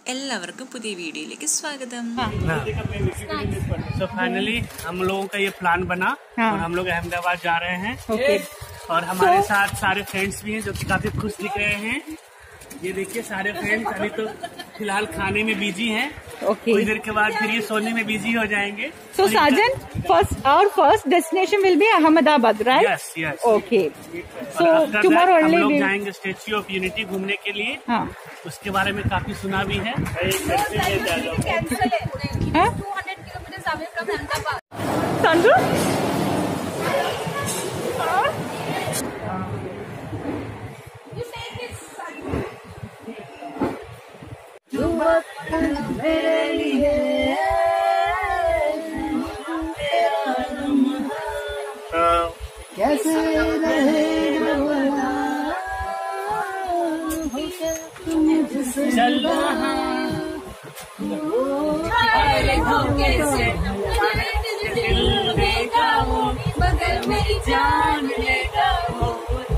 എല്ലാവർക്കും പുതിയ വീഡിയോയിലേക്ക് സ്വാഗതം सो फाइनली हम लोगों का ये प्लान बना हाँ। और हम लोग अहमदाबाद जा रहे हैं ओके और हमारे साथ सारे फ्रेंड्स भी हैं जो कि काफी खुश दिख रहे हैं ये देखिए सारे फ्रेंड्स अभी तो फिलहाल खाने में बिजी हैं ओके कुछ देर के बाद फिर ये सोने में बिजी हो जाएंगे So Sajan, first our first destination will be Ahmedabad, right? Yes yes Okay. So और after tomorrow that, हम only लोग we. जाएंगे स्टेच्यू ऑफ यूनिटी घूमने के लिए हाँ. उसके बारे में काफी सुना भी है cancel it. Huh? 200 kilometers away from Ahmedabad. Sanju? You say this. चलो बगल में जान लेगा वो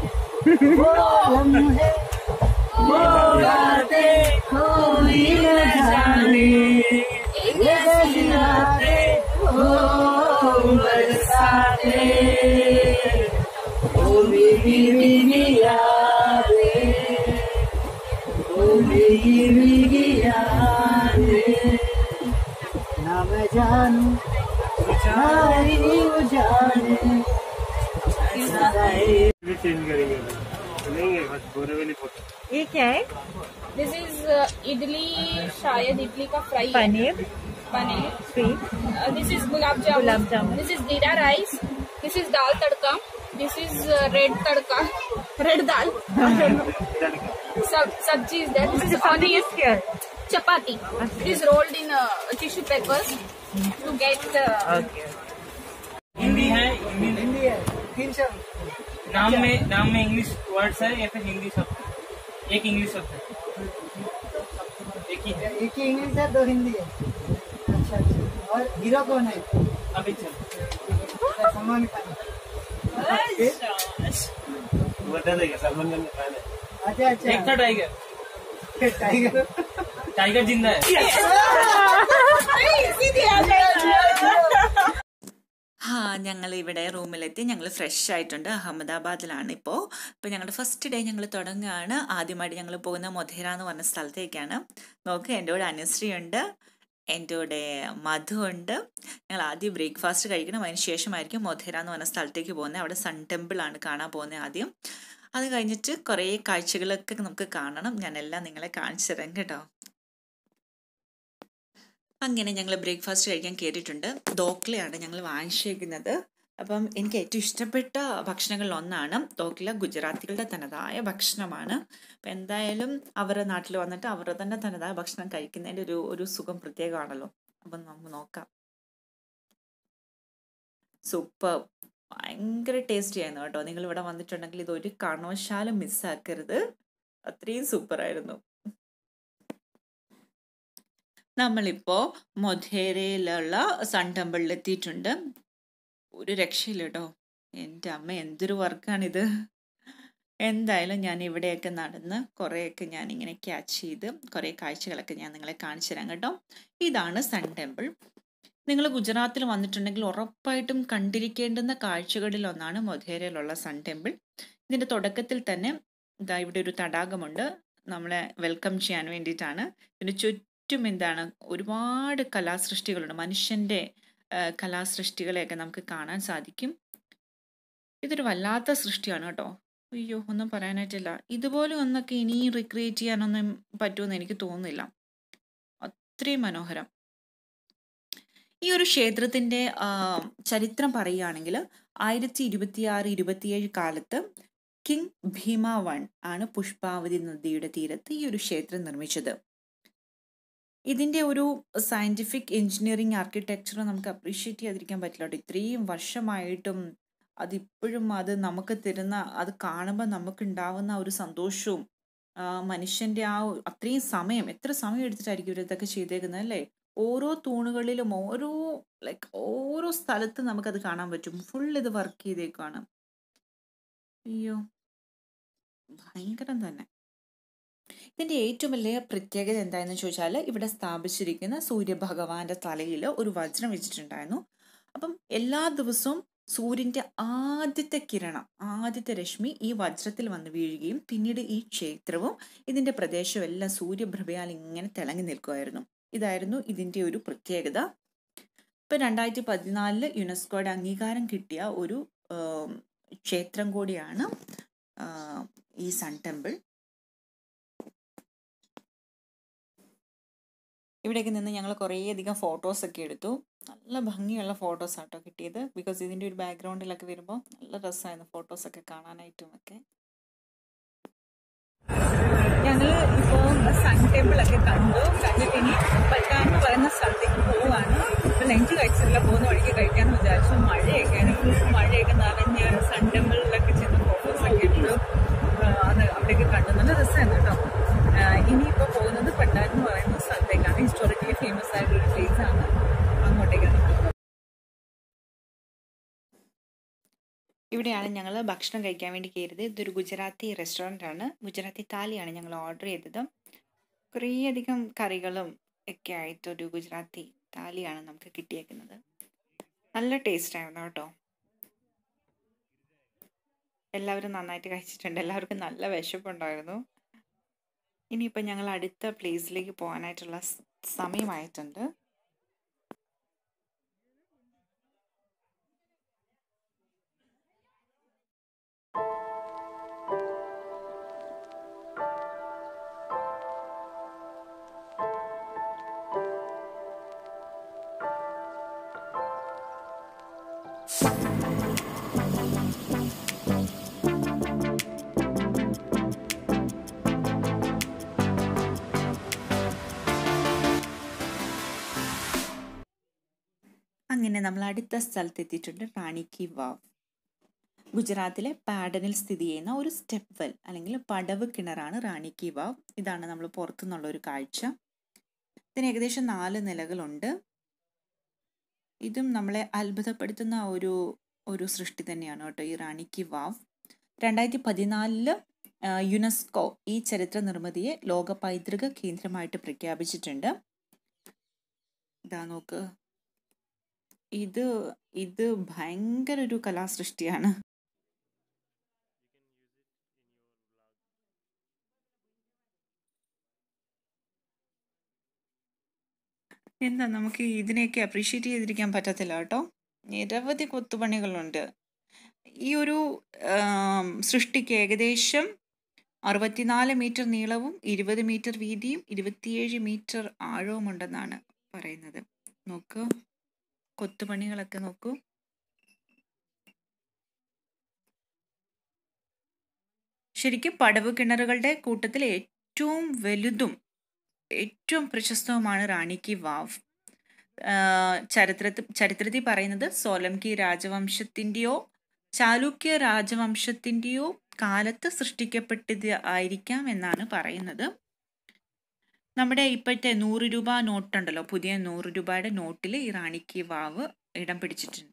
चेंज करेंगे नहीं है बस बोरेवली फोटो ये क्या है दिस इज इडली शायद इडली का fry paneer paneer sweet this is gulab jamun gulab jamun. This is jeera rice this is dal tadka this is red tadka red dal सब sabzi is there this is onion क्या है chapati it is rolled in uh, tissue papers to get uh, okay Hindi है हिंदी है नाम में नाम में इंग्लिश वर्ड्स है या फिर हिंदी शब्द एक इंग्लिश शब्द है एक ही है एक ही इंग्लिश है दो हिंदी है अच्छा अच्छा और हीरो कौन है अभी चल सलमान खान बता देगा सलमान खान का fan है अच्छा एक था अच्छा टाइगर टाइगर टाइगर जिंदा है ഹാ ഞങ്ങൾ ഇവിടെ റൂമിലെത്തി ഞങ്ങൾ ഫ്രഷ് ആയിട്ടുണ്ട് അഹമ്മദാബാദിലാണ് ഇപ്പോൾ ഇപ്പോൾ ഞങ്ങളുടെ ഫസ്റ്റ് ഡേ ഞങ്ങൾ തുടങ്ങുകയാണ് ആദ്യമായിട്ട് ഞങ്ങൾ പോകുന്ന മൊധേര എന്ന് പറഞ്ഞ സ്ഥലത്തേക്കാണ് നോക്ക് എൻ്റെ കൂടെ അനുശ്രീ ഉണ്ട് എൻ്റെ കൂടെ മധു ഉണ്ട് ഞങ്ങൾ ആദ്യം ബ്രേക്ക്ഫാസ്റ്റ് കഴിക്കണം അതിന് ശേഷമായിരിക്കും മൊധേര എന്ന് പറഞ്ഞ സ്ഥലത്തേക്ക് പോകുന്നത് അവിടെ സൺ ടെമ്പിളാണ് കാണാൻ പോകുന്നത് ആദ്യം അത് കഴിഞ്ഞിട്ട് കുറേ കാഴ്ചകളൊക്കെ നമുക്ക് കാണണം ഞാനെല്ലാം നിങ്ങളെ കാണിച്ചു തരാം കേട്ടോ അങ്ങനെ ഞങ്ങൾ ബ്രേക്ക്ഫാസ്റ്റ് കഴിക്കാൻ കയറിയിട്ടുണ്ട് ദോക്ലയാണ് ഞങ്ങൾ വാങ്ങിച്ചേക്കുന്നത് അപ്പം എനിക്ക് ഏറ്റവും ഇഷ്ടപ്പെട്ട ഭക്ഷണങ്ങളിൽ ഒന്നാണ് ദോക്ല ഗുജറാത്തികളുടെ തനതായ ഭക്ഷണമാണ് അപ്പം എന്തായാലും അവരുടെ നാട്ടിൽ വന്നിട്ട് അവരുടെ തന്നെ തനതായ ഭക്ഷണം കഴിക്കുന്നതിൻ്റെ ഒരു ഒരു സുഖം പ്രത്യേകമാണല്ലോ അപ്പം നമുക്ക് നോക്കാം സൂപ്പർ ഭയങ്കര ടേസ്റ്റി ആയിരുന്നു കേട്ടോ നിങ്ങൾ ഇവിടെ വന്നിട്ടുണ്ടെങ്കിൽ ഇത് ഒരു കാരണവശാലും മിസ്സാക്കരുത് അത്രയും സൂപ്പറായിരുന്നു നമ്മളിപ്പോൾ മൊധേരയിലുള്ള സൺ ടെമ്പിളിൽ എത്തിയിട്ടുണ്ട് ഒരു രക്ഷയില്ല കേട്ടോ എൻ്റെ അമ്മ എന്തൊരു വർക്കാണിത് എന്തായാലും ഞാൻ ഇവിടെയൊക്കെ നടന്ന് കുറേയൊക്കെ ഞാൻ ഇങ്ങനെ ക്യാച്ച് ചെയ്ത് കുറേ കാഴ്ചകളൊക്കെ ഞാൻ നിങ്ങളെ കാണിച്ചു തരാം കേട്ടോ ഇതാണ് സൺ ടെമ്പിൾ നിങ്ങൾ ഗുജറാത്തിൽ വന്നിട്ടുണ്ടെങ്കിൽ ഉറപ്പായിട്ടും കണ്ടിരിക്കേണ്ടുന്ന കാഴ്ചകളിൽ ഒന്നാണ് മൊധേരയിലുള്ള സൺ ടെമ്പിൾ ഇതിൻ്റെ തുടക്കത്തിൽ തന്നെ ഇതാ ഇവിടെ ഒരു തടാകമുണ്ട് നമ്മളെ വെൽക്കം ചെയ്യാൻ വേണ്ടിയിട്ടാണ് ഇതിന് ചുറ്റും എന്താണ് ഒരുപാട് കലാസൃഷ്ടികളുണ്ട് മനുഷ്യൻ്റെ ആ, കലാസൃഷ്ടികളെയൊക്കെ നമുക്ക് കാണാൻ സാധിക്കും ഇതൊരു വല്ലാത്ത സൃഷ്ടിയാണ് കേട്ടോ അയ്യോ ഒന്നും പറയാനായിട്ടില്ല ഇതുപോലെ ഒന്നൊക്കെ ഇനിയും റിക്രിയേറ്റ് ചെയ്യാനൊന്നും പറ്റുമെന്ന് എനിക്ക് തോന്നുന്നില്ല അത്രയും മനോഹരം ഈ ഒരു ക്ഷേത്രത്തിൻ്റെ ആ, ചരിത്രം പറയുകയാണെങ്കിൽ ആയിരത്തി ഇരുപത്തിയാറ് ഇരുപത്തിയേഴ് കാലത്ത് കിങ് ഭീമ വൺ ആണ് പുഷ്പാവതി നദിയുടെ തീരത്ത് ഈ ഒരു ക്ഷേത്രം നിർമ്മിച്ചത് ഇതിൻ്റെ ഒരു സയൻറ്റിഫിക് എഞ്ചിനീയറിംഗ് ആർക്കിടെക്ചർ നമുക്ക് അപ്രീഷിയേറ്റ് ചെയ്യാതിരിക്കാൻ പറ്റില്ല കേട്ടോ ഇത്രയും വർഷമായിട്ടും അതിപ്പോഴും അത് നമുക്ക് തരുന്ന അത് കാണുമ്പോൾ നമുക്കുണ്ടാവുന്ന ആ ഒരു സന്തോഷവും ആ മനുഷ്യൻ്റെ ആ ഒരു- അത്രയും സമയം എത്ര സമയം എടുത്തിട്ടായിരിക്കും ഇവർ ഇതൊക്കെ ചെയ്തേക്കുന്നത് അല്ലേ ഓരോ തൂണുകളിലും ഓരോ ലൈക്ക് ഓരോ സ്ഥലത്തും നമുക്കത് കാണാൻ പറ്റും ഫുൾ ഇത് വർക്ക് ചെയ്തേക്കാണ് അയ്യോ ഭയങ്കരം തന്നെ ഇതിൻ്റെ ഏറ്റവും വലിയ പ്രത്യേകത എന്താണെന്ന് ചോദിച്ചാൽ ഇവിടെ സ്ഥാപിച്ചിരിക്കുന്ന സൂര്യഭഗവാന്റെ തലയിൽ ഒരു വജ്രം വെച്ചിട്ടുണ്ടായിരുന്നു അപ്പം എല്ലാ ദിവസവും സൂര്യൻ്റെ ആദ്യത്തെ കിരണം ആദ്യത്തെ രശ്മി ഈ വജ്രത്തിൽ വന്ന് വീഴുകയും പിന്നീട് ഈ ക്ഷേത്രവും ഇതിൻ്റെ പ്രദേശവും എല്ലാം സൂര്യപ്രഭയാൽ ഇങ്ങനെ തിളങ്ങി നിൽക്കുമായിരുന്നു ഇതായിരുന്നു ഇതിൻ്റെ ഒരു പ്രത്യേകത ഇപ്പം രണ്ടായിരത്തി പതിനാലില് യുനെസ്കോയുടെ അംഗീകാരം കിട്ടിയ ഒരു ആം, ക്ഷേത്രം കൂടിയാണ് ആ, ഈ സൺ ടെമ്പിൾ ഇവിടേക്ക് നിന്ന് ഞങ്ങൾ കുറേയധികം ഫോട്ടോസ് ഒക്കെ എടുത്തു നല്ല ഭംഗിയുള്ള ഫോട്ടോസ് ആട്ടോ കിട്ടിയത് ബിക്കോസ് ഇതിൻ്റെ ഒരു ബാക്ക്ഗ്രൗണ്ടിലൊക്കെ വരുമ്പോൾ നല്ല രസമായിരുന്നു ഫോട്ടോസ് ഒക്കെ കാണാനായിട്ടും ഒക്കെ ഞങ്ങൾ ഇപ്പോൾ സൺ ടെമ്പിൾ ഒക്കെ കണ്ടു കണ്ടിട്ട് ഇനി പറ്റാൻ എന്ന് പറയുന്ന സ്ഥലത്തേക്ക് പോവാണ് ഇപ്പൊ ലഞ്ച് കഴിച്ചില്ല പോകുന്ന വഴിക്ക് കഴിക്കാന്ന് വിചാരിച്ചു മഴയൊക്കെയാണ് ഫുൾ മഴയൊക്കെ നിറഞ്ഞ് സൺ ടെമ്പിളിലൊക്കെ ചെന്ന് ഫോട്ടോസ് ഒക്കെ എടുത്തു ആ, അത് അവിടെയൊക്കെ കണ്ടു നല്ല രസമായിരുന്നു കേട്ടോ ആ, ഇനിയിപ്പോൾ പോകുന്നത് പട്ടാൻ എന്ന് പറയുന്ന സ്ഥലത്തേക്കാണ് ഹിസ്റ്റോറിക്കലി ഫേമസ് ആയിട്ടുള്ള ഒരു പ്ലേസ് ആണ് അങ്ങോട്ടേക്കാണ് പോകുന്നത് ഇവിടെയാണ് ഞങ്ങൾ ഭക്ഷണം കഴിക്കാൻ വേണ്ടി കയറിയത് ഇതൊരു ഗുജറാത്തി റെസ്റ്റോറൻ്റ് ആണ് ഗുജറാത്തി താലിയാണ് ഞങ്ങൾ ഓർഡർ ചെയ്തത് കുറേയധികം കറികളും ഒക്കെ ആയിട്ട് ഒരു ഗുജറാത്തി താലിയാണ് നമുക്ക് കിട്ടിയേക്കുന്നത് നല്ല ടേസ്റ്റ് ആയിരുന്നു കേട്ടോ എല്ലാവരും നന്നായിട്ട് കഴിച്ചിട്ടുണ്ട് എല്ലാവർക്കും നല്ല വിശപ്പുണ്ടായിരുന്നു ഇനിയിപ്പോൾ ഞങ്ങൾ അടുത്ത പ്ലേസിലേക്ക് പോകാനായിട്ടുള്ള സ് സമയമായിട്ടുണ്ട് അങ്ങനെ നമ്മൾ അടുത്ത സ്ഥലത്ത് എത്തിയിട്ടുണ്ട് റാണി കി വാവ് ഗുജറാത്തിലെ പാഡനിൽ സ്ഥിതി ചെയ്യുന്ന ഒരു സ്റ്റെപ്പ് വെൽ അല്ലെങ്കിൽ പടവ് കിണറാണ് റാണി കി വാവ് ഇതാണ് നമ്മൾ പുറത്തുനിന്നുള്ള ഒരു കാഴ്ച ഇതിന് ഏകദേശം നാല് നിലകളുണ്ട് ഇതും നമ്മളെ അത്ഭുതപ്പെടുത്തുന്ന ഒരു ഒരു സൃഷ്ടി തന്നെയാണ് കേട്ടോ ഈ റാണി കി വാവ് രണ്ടായിരത്തി പതിനാലില് യുനെസ്കോ ഈ ചരിത്ര നിർമ്മിതിയെ ലോക പൈതൃക കേന്ദ്രമായിട്ട് പ്രഖ്യാപിച്ചിട്ടുണ്ട് ഇതാ നോക്ക് ഇത് ഇത് ഭയങ്കര ഒരു കലാസൃഷ്ടിയാണ് എന്താ നമുക്ക് ഇതിനെയൊക്കെ അപ്രീഷിയേറ്റ് ചെയ്തിരിക്കാൻ പറ്റത്തില്ല കേട്ടോ നിരവധി കൊത്തുപണികളുണ്ട് ഈ ഒരു ആം, സൃഷ്ടിക്ക് ഏകദേശം അറുപത്തിനാല് മീറ്റർ നീളവും ഇരുപത് മീറ്റർ വീതിയും ഇരുപത്തിയേഴ് മീറ്റർ ആഴവും ഉണ്ടെന്നാണ് പറയുന്നത് നോക്കൂ കൊത്തുപണികളൊക്കെ നോക്കൂ ശരിക്കും പടവ് കിണറുകളുടെ കൂട്ടത്തിൽ ഏറ്റവും വലുതും ഏറ്റവും പ്രശസ്തവുമാണ് റാണി കി വാവ് ചരിത്രത്തിൽ ചരിത്രത്തിൽ പറയുന്നത് സോലംകി രാജവംശത്തിൻ്റെയോ ചാലുക്യ രാജവംശത്തിൻ്റെയോ കാലത്ത് സൃഷ്ടിക്കപ്പെട്ടത് ആയിരിക്കാം എന്നാണ് പറയുന്നത് നമ്മുടെ ഇപ്പോഴത്തെ നൂറ് രൂപ നോട്ടുണ്ടല്ലോ പുതിയ നൂറ് രൂപയുടെ നോട്ടിൽ ഈ റാണി കി വാവ് ഇടം പിടിച്ചിട്ടുണ്ട്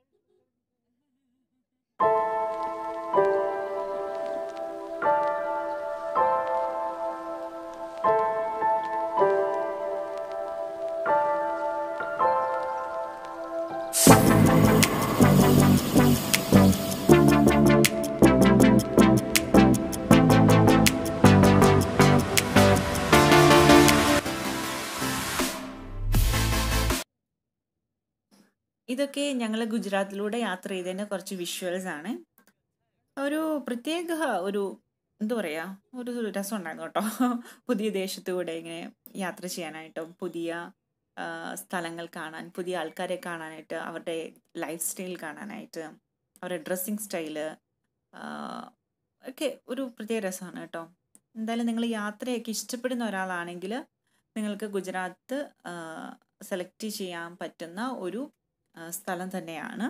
ഇതൊക്കെ ഞങ്ങൾ ഗുജറാത്തിലൂടെ യാത്ര ചെയ്തതിൻ്റെ കുറച്ച് വിഷ്വൽസ് ആണ് ഒരു പ്രത്യേക ഒരു എന്താ പറയുക ഒരു രസം ഉണ്ടായിരുന്നു കേട്ടോ പുതിയ ദേശത്തൂടെ ഇങ്ങനെ യാത്ര ചെയ്യാനായിട്ടും പുതിയ ആ, സ്ഥലങ്ങൾ കാണാൻ പുതിയ ആൾക്കാരെ കാണാനായിട്ട് അവരുടെ ലൈഫ് സ്റ്റൈൽ കാണാനായിട്ട് അവരുടെ ഡ്രസ്സിങ് സ്റ്റൈല് ഒക്കെ ഒരു പ്രത്യേക രസമാണ് കേട്ടോ എന്തായാലും നിങ്ങൾ യാത്രയൊക്കെ ഇഷ്ടപ്പെടുന്ന ഒരാളാണെങ്കിൽ നിങ്ങൾക്ക് ഗുജറാത്ത് സെലക്ട് ചെയ്യാൻ പറ്റുന്ന ഒരു ആ, സ്ഥലം തന്നെയാണ്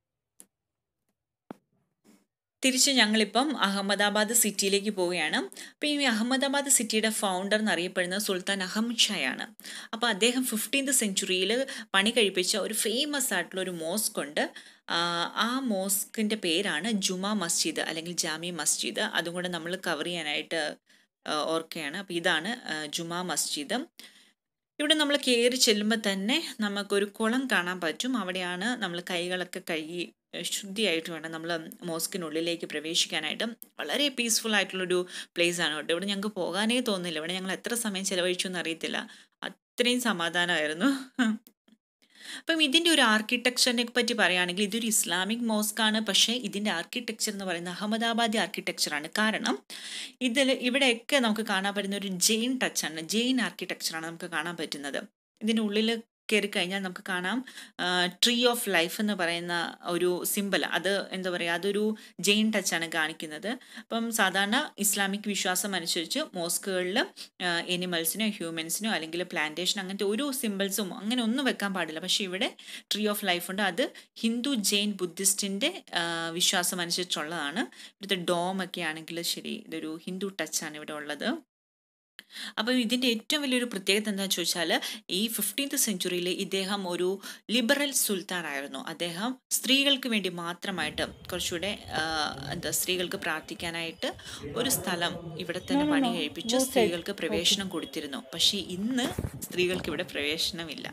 തിരിച്ച് ഞങ്ങളിപ്പം അഹമ്മദാബാദ് സിറ്റിയിലേക്ക് പോവുകയാണ് അപ്പോൾ ഈ അഹമ്മദാബാദ് സിറ്റിയുടെ ഫൗണ്ടർ എന്നറിയപ്പെടുന്നത് സുൽത്താൻ അഹമ്മദ് ഷായാണ് അപ്പോൾ അദ്ദേഹം ഫിഫ്റ്റീൻത് സെഞ്ചുറിയിൽ പണി കഴിപ്പിച്ച ഒരു ഫേമസ് ആയിട്ടുള്ള ഒരു മോസ്ക് ഉണ്ട് ആ, ആ മോസ്കിൻ്റെ പേരാണ് ജുമാ മസ്ജിദ് അല്ലെങ്കിൽ ജാമി മസ്ജിദ് അതും കൂടെ നമ്മൾ കവർ ചെയ്യാനായിട്ട് ആ, ഓർക്കുകയാണ് അപ്പോൾ ഇതാണ് ആ, ജുമാ മസ്ജിദ് ഇവിടെ നമ്മൾ കയറി ചെല്ലുമ്പോൾ തന്നെ നമുക്കൊരു കുളം കാണാൻ പറ്റും അവിടെയാണ് നമ്മൾ കൈകളൊക്കെ കഴുകി ഏഹ്, ശുദ്ധിയായിട്ട് വേണം നമ്മൾ മോസ്കിനുള്ളിലേക്ക് പ്രവേശിക്കാനായിട്ട് വളരെ പീസ്ഫുൾ ആയിട്ടുള്ളൊരു പ്ലേസ് ആണ് കേട്ടോ ഇവിടെ ഞങ്ങൾക്ക് പോകാനേ തോന്നില്ല ഇവിടെ ഞങ്ങൾ എത്ര സമയം ചിലവഴിച്ചു എന്ന് അറിയത്തില്ല അത്രയും സമാധാനമായിരുന്നു അപ്പം ഇതിൻ്റെ ഒരു ആർക്കിടെക്ചറിനെ പറ്റി പറയുകയാണെങ്കിൽ ഇതൊരു ഇസ്ലാമിക് മോസ്ക് ആണ് പക്ഷേ ഇതിൻ്റെ ആർക്കിടെക്ചർ എന്ന് പറയുന്നത് അഹമ്മദാബാദി ആർക്കിടെക്ചറാണ് കാരണം ഇതിൽ ഇവിടെയൊക്കെ നമുക്ക് കാണാൻ പറ്റുന്ന ഒരു ജെയിൻ ടച്ചാണ് ജെയിൻ ആർക്കിടെക്ചറാണ് നമുക്ക് കാണാൻ പറ്റുന്നത് ഇതിൻ്റെ ഉള്ളിൽ കയറി കഴിഞ്ഞാൽ നമുക്ക് കാണാം ട്രീ ഓഫ് ലൈഫ് എന്ന് പറയുന്ന ഒരു സിമ്പിൾ അത് എന്താ പറയുക അതൊരു ജെയിൻ ടച്ചാണ് കാണിക്കുന്നത് അപ്പം സാധാരണ ഇസ്ലാമിക് വിശ്വാസം അനുസരിച്ച് മോസ്കുകളിൽ എനിമൽസിനോ ഹ്യൂമൻസിനോ അല്ലെങ്കിൽ പ്ലാന്റേഷൻ അങ്ങനത്തെ ഒരു സിമ്പിൾസും അങ്ങനെ ഒന്നും വെക്കാൻ പാടില്ല പക്ഷേ ഇവിടെ ട്രീ ഓഫ് ലൈഫ് ഉണ്ട് അത് ഹിന്ദു ജെയിൻ ബുദ്ധിസ്റ്റിൻ്റെ വിശ്വാസം അനുസരിച്ചുള്ളതാണ് ഇവിടുത്തെ ഡോം ഒക്കെ ആണെങ്കിൽ ശരി ഇതൊരു ഹിന്ദു ടച്ചാണ് ഇവിടെ ഉള്ളത് അപ്പോൾ ഇതിൻ്റെ ഏറ്റവും വലിയൊരു പ്രത്യേകത എന്താണെന്ന് ചോദിച്ചാൽ ഈ ഫിഫ്റ്റീൻത്ത് സെഞ്ചുറിയിൽ ഇദ്ദേഹം ഒരു ലിബറൽ സുൽത്താനായിരുന്നു അദ്ദേഹം സ്ത്രീകൾക്ക് വേണ്ടി മാത്രമായിട്ട് കുറച്ചുകൂടെ ആ, എന്താ സ്ത്രീകൾക്ക് പ്രാർത്ഥിക്കാനായിട്ട് ഒരു സ്ഥലം ഇവിടെ തന്നെ പണി കഴിപ്പിച്ച് സ്ത്രീകൾക്ക് പ്രവേശനം കൊടുത്തിരുന്നു പക്ഷേ ഇന്ന് സ്ത്രീകൾക്ക് ഇവിടെ പ്രവേശനമില്ല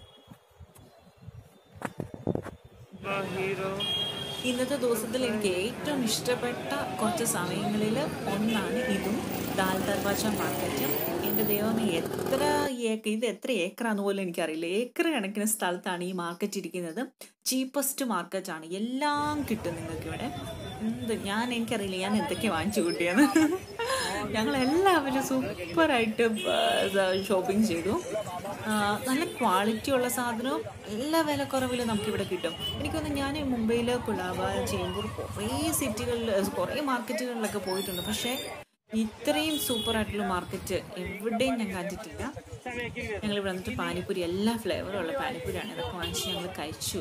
ഇന്നത്തെ ദിവസത്തിൽ എനിക്ക് ഏറ്റവും ഇഷ്ടപ്പെട്ട കുറച്ച് സമയങ്ങളിൽ ഒന്നാണ് ഇതും ദാൽ ദർവാജ മാർക്കറ്റും എൻ്റെ ദൈവമേ എത്ര ഏക്കർ ഇത് എത്ര ഏക്കറാന്ന് പോലും എനിക്കറിയില്ല ഏക്കർ കണക്കിന് സ്ഥലത്താണ് ഈ മാർക്കറ്റ് ഇരിക്കുന്നത് ചീപ്പസ്റ്റ് മാർക്കറ്റാണ് എല്ലാം കിട്ടും നിങ്ങൾക്ക് ഇവിടെ എന്ത് ഞാൻ എനിക്കറിയില്ല ഞാൻ എന്തൊക്കെ വാങ്ങിച്ചു കൂട്ടിയെന്ന് ഞങ്ങൾ എല്ലാവരും സൂപ്പറായിട്ട് ഷോപ്പിംഗ് ചെയ്തു ആ, നല്ല ക്വാളിറ്റി ഉള്ള സാധനവും എല്ലാ വിലക്കുറവിലും നമുക്കിവിടെ കിട്ടും എനിക്കൊന്ന് ഞാൻ മുംബൈയിൽ കുളാബ ചേമ്പൂർ കുറേ സിറ്റികളിൽ കുറേ മാർക്കറ്റുകളിലൊക്കെ പോയിട്ടുണ്ട് പക്ഷേ ഇത്രയും സൂപ്പർ ആയിട്ടുള്ള മാർക്കറ്റ് എവിടെയും ഞാൻ കണ്ടിട്ടില്ല ഞങ്ങൾ ഇവിടെ വന്നിട്ട് പാനിപ്പൂരി എല്ലാ ഫ്ലേവറും ഉള്ള പാനിപ്പൂരിയാണ് ഇതൊക്കെ വാങ്ങിച്ച് ഞങ്ങൾ കഴിച്ചു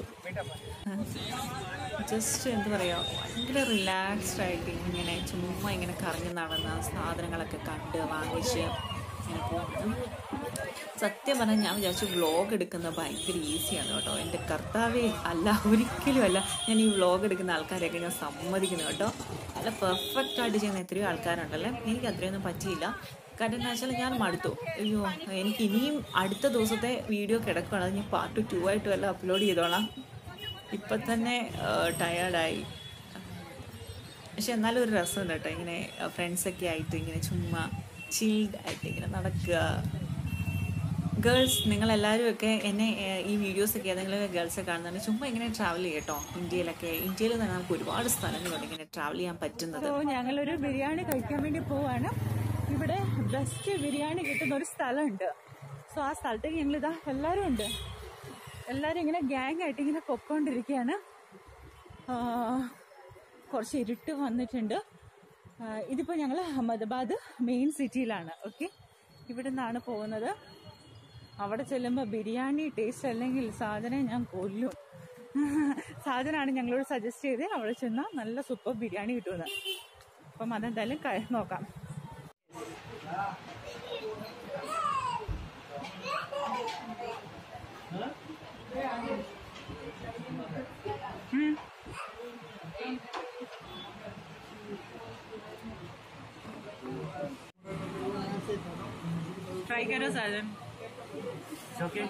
ജസ്റ്റ് എന്താ പറയുക ഭയങ്കര റിലാക്സ്ഡ് ആയിട്ട് ഇങ്ങനെ ചുമ്മാ ഇങ്ങനെ കറങ്ങി നടന്ന സാധനങ്ങളൊക്കെ കണ്ട് വാങ്ങിച്ച് ഇങ്ങനെ പോകുന്നു സത്യം പറഞ്ഞാൽ ഞാൻ വിചാരിച്ചു വ്ളോഗ് എടുക്കുന്നത് ഭയങ്കര ഈസിയാണ് കേട്ടോ എൻ്റെ കർത്താവേ അല്ല ഒരിക്കലും അല്ല ഞാൻ ഈ വ്ളോഗ് എടുക്കുന്ന ആൾക്കാരെയൊക്കെ ഞാൻ സമ്മതിക്കുന്നു കേട്ടോ നല്ല പെർഫെക്റ്റ് ആയിട്ട് ചെയ്യുന്ന എത്രയോ ആൾക്കാരുണ്ടല്ലേ എനിക്ക് അത്രയൊന്നും പറ്റിയില്ല കാരണം എന്താ വെച്ചാൽ ഞാൻ മടുത്തു അയ്യോ എനിക്ക് ഇനിയും അടുത്ത ദിവസത്തെ വീഡിയോ കിടക്കുകയാണ് അത് ഞാൻ പാർട്ട് ടു ആയിട്ട് വല്ല അപ്ലോഡ് ചെയ്തോളാം ഇപ്പം തന്നെ ടയേർഡായി പക്ഷെ എന്നാലും ഒരു രസമുണ്ട് കേട്ടോ ഇങ്ങനെ ഫ്രണ്ട്സൊക്കെ ആയിട്ട് ഇങ്ങനെ ചുമ്മാ ചിൽഡ് ആയിട്ട് ഇങ്ങനെ നടക്കുക ഗേൾസ് നിങ്ങളെല്ലാവരും ഒക്കെ എന്നെ ഏഹ്, ഈ വീഡിയോസൊക്കെ ഏതെങ്കിലും ഗേൾസ് കാണുന്നുണ്ട് ചുമ്മാ ഇങ്ങനെ ട്രാവൽ ചെയ്യട്ടോ ഇന്ത്യയിലൊക്കെ ഇന്ത്യയിൽ തന്നെ നമുക്ക് ഒരുപാട് സ്ഥലങ്ങളുണ്ട് ഇങ്ങനെ ട്രാവൽ ചെയ്യാൻ പറ്റുന്നത് അപ്പോൾ ഞങ്ങളൊരു ബിരിയാണി കഴിക്കാൻ വേണ്ടി പോവാണ് ഇവിടെ ബെസ്റ്റ് ബിരിയാണി കിട്ടുന്ന ഒരു സ്ഥലമുണ്ട് സോ ആ സ്ഥലത്തേക്ക് ഞങ്ങൾ ഇതാ എല്ലാവരും ഉണ്ട് എല്ലാവരും ഇങ്ങനെ ഗ്യാങ് ആയിട്ട് ഇങ്ങനെ പൊക്കോണ്ടിരിക്കുകയാണ് ആ, കുറച്ച് ഇരുട്ട് വന്നിട്ടുണ്ട് ആ, ഇതിപ്പോൾ ഞങ്ങൾ അഹമ്മദാബാദ് മെയിൻ സിറ്റിയിലാണ് ഓക്കെ ഇവിടെ നിന്നാണ് പോകുന്നത് അവിടെ ചെല്ലുമ്പോൾ ബിരിയാണി ടേസ്റ്റ് അല്ലെങ്കിൽ സാധനം ഞാൻ കൊല്ലും സാധനമാണ് ഞങ്ങളോട് സജസ്റ്റ് ചെയ്ത് അവിടെ ചെന്നാൽ നല്ല സൂപ്പർ ബിരിയാണി കിട്ടുമെന്ന് അപ്പം അതെന്തായാലും കഴി നോക്കാം ट्राई करो साजन ओके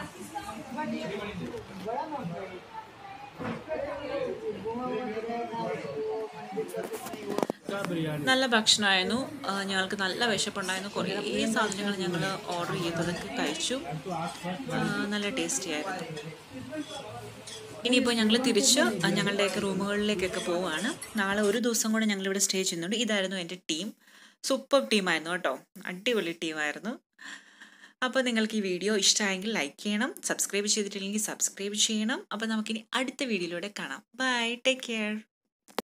നല്ല ഭക്ഷണമായിരുന്നു ആ, ഞങ്ങൾക്ക് നല്ല വിശപ്പുണ്ടായിരുന്നു കുറേ സാധനങ്ങൾ ഞങ്ങൾ ഓർഡർ ചെയ്തതൊക്കെ കഴിച്ചു ആ, നല്ല ടേസ്റ്റി ആയിരുന്നു ഇനിയിപ്പോൾ ഞങ്ങൾ തിരിച്ച് ആ, ഞങ്ങളുടെയൊക്കെ റൂമുകളിലേക്കൊക്കെ പോവുകയാണ് നാളെ ഒരു ദിവസം കൂടെ ഞങ്ങളിവിടെ സ്റ്റേ ചെയ്യുന്നുണ്ട് ഇതായിരുന്നു എൻ്റെ ടീം സൂപ്പർ ടീമായിരുന്നു കേട്ടോ അടിപൊളി ടീമായിരുന്നു അപ്പോൾ നിങ്ങൾക്ക് ഈ വീഡിയോ ഇഷ്ടമായെങ്കിൽ ലൈക്ക് ചെയ്യണം സബ്സ്ക്രൈബ് ചെയ്തിട്ടില്ലെങ്കിൽ സബ്സ്ക്രൈബ് ചെയ്യണം അപ്പോൾ നമുക്കിനി അടുത്ത വീഡിയോയിലൂടെ കാണാം ബൈ ടേക്ക് കെയർ